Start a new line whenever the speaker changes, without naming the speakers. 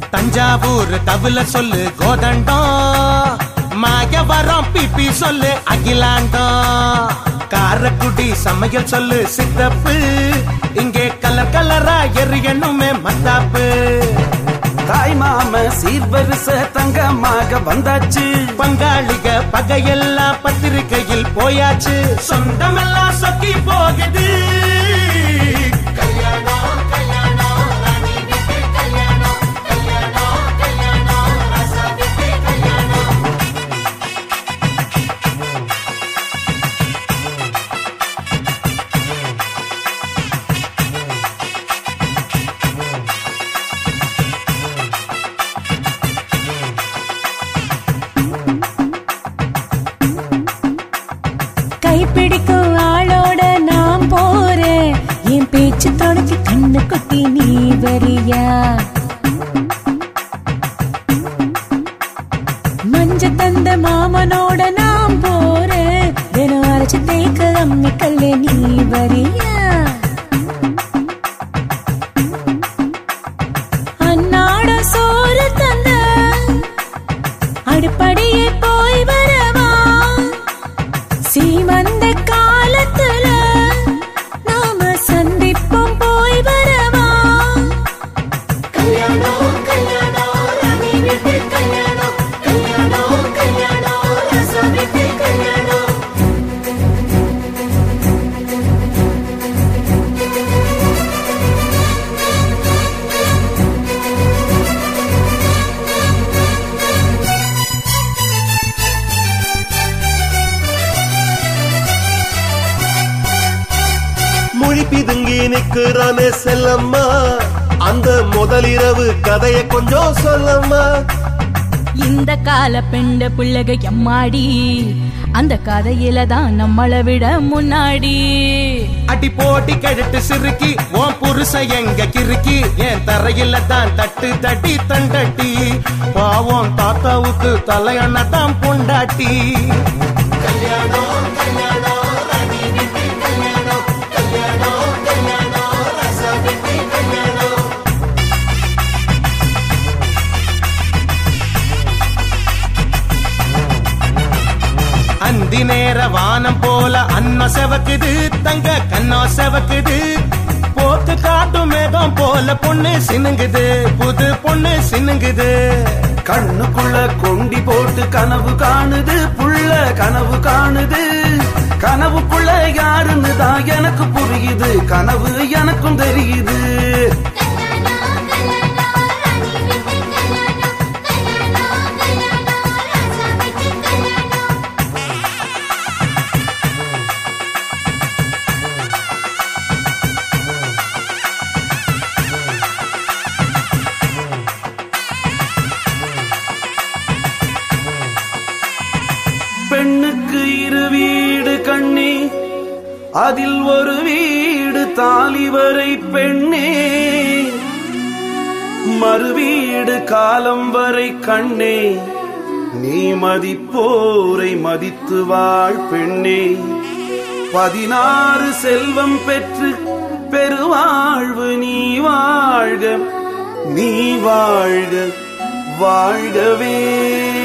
தஞ்சாவூர் தவுல சொல்லு கோதண்டம் மாயவரம் பிபி சொல்லு அகிலாண்டம் காரக்குடி சமையல் சொல்லு சித்தப்பு இங்கே கலர் கலரா எரியணுமே மத்தாப்பு
தாய் மாம சீர்வரிச தங்கமாக வந்தாச்சு
பங்காளிக பகையெல்லாம் பத்திரிகையில் போயாச்சு சொந்தமெல்லாம் சொக்கி போகுது
கைப்பிடிக்கும் ஆளோட நான் போறேன் என் பேச்சு தொடக்கி கண்ணு குட்டி நீ வரியா மஞ்ச தந்த மாமனோட நான் போறேன் தினம் அரைச்சு தேய்க்க அம்மி கல்லே நீ வரியா அன்னாட சோறு தந்த அடுப்படியே போய் வரவா சீமந்த காலத்துல நாம சந்திப்போம் போய் வரவா கல்யாணம் கல்யாணம் ராணி வீட்டு கல்யாணம் கல்யாணம் கல்யாணம் ரசா வீட்டு கல்யாணம்
மொழி பிதுங்கி நிக்கிறானே செல்லம்மா அந்த முதலிரவு கதைய கொஞ்சம் சொல்லம்மா
இந்த கால பெண்ட பிள்ளைக எம்மாடி அந்த கதையில தான் நம்மளை விட முன்னாடி
அடி போட்டி கழட்டு சிறுக்கி உன் புருஷ எங்க கிறுக்கி என் தரையில தான் தட்டு தட்டி தண்டட்டி பாவம் தாத்தாவுக்கு தலையண்ண தான் பொண்டாட்டி அந்தி நேர வானம் போல அன்னம் செவக்குது தங்க கண்ணோ செவக்குது போக்கு காட்டும் மேகம் போல பொண்ணு சினுங்குது புது பொண்ணு சினுங்குது
கண்ணுக்குள்ள கொண்டி போட்டு கனவு காணுது புள்ள கனவு காணுது கனவுக்குள்ள யாருன்னு தான் எனக்கு புரியுது கனவு எனக்கும் தெரியுது பெண்ணுக்கு இரு வீடு கண்ணே அதில் ஒரு வீடு தாலி வரை பெண்ணே மறுவீடு காலம் வரை கண்ணே நீ மதிப்போரை மதித்து வாழ் பெண்ணே பதினாறு செல்வம் பெற்று பெருவாழ்வு நீ வாழ்க நீ வாழ்க வாழ்கவே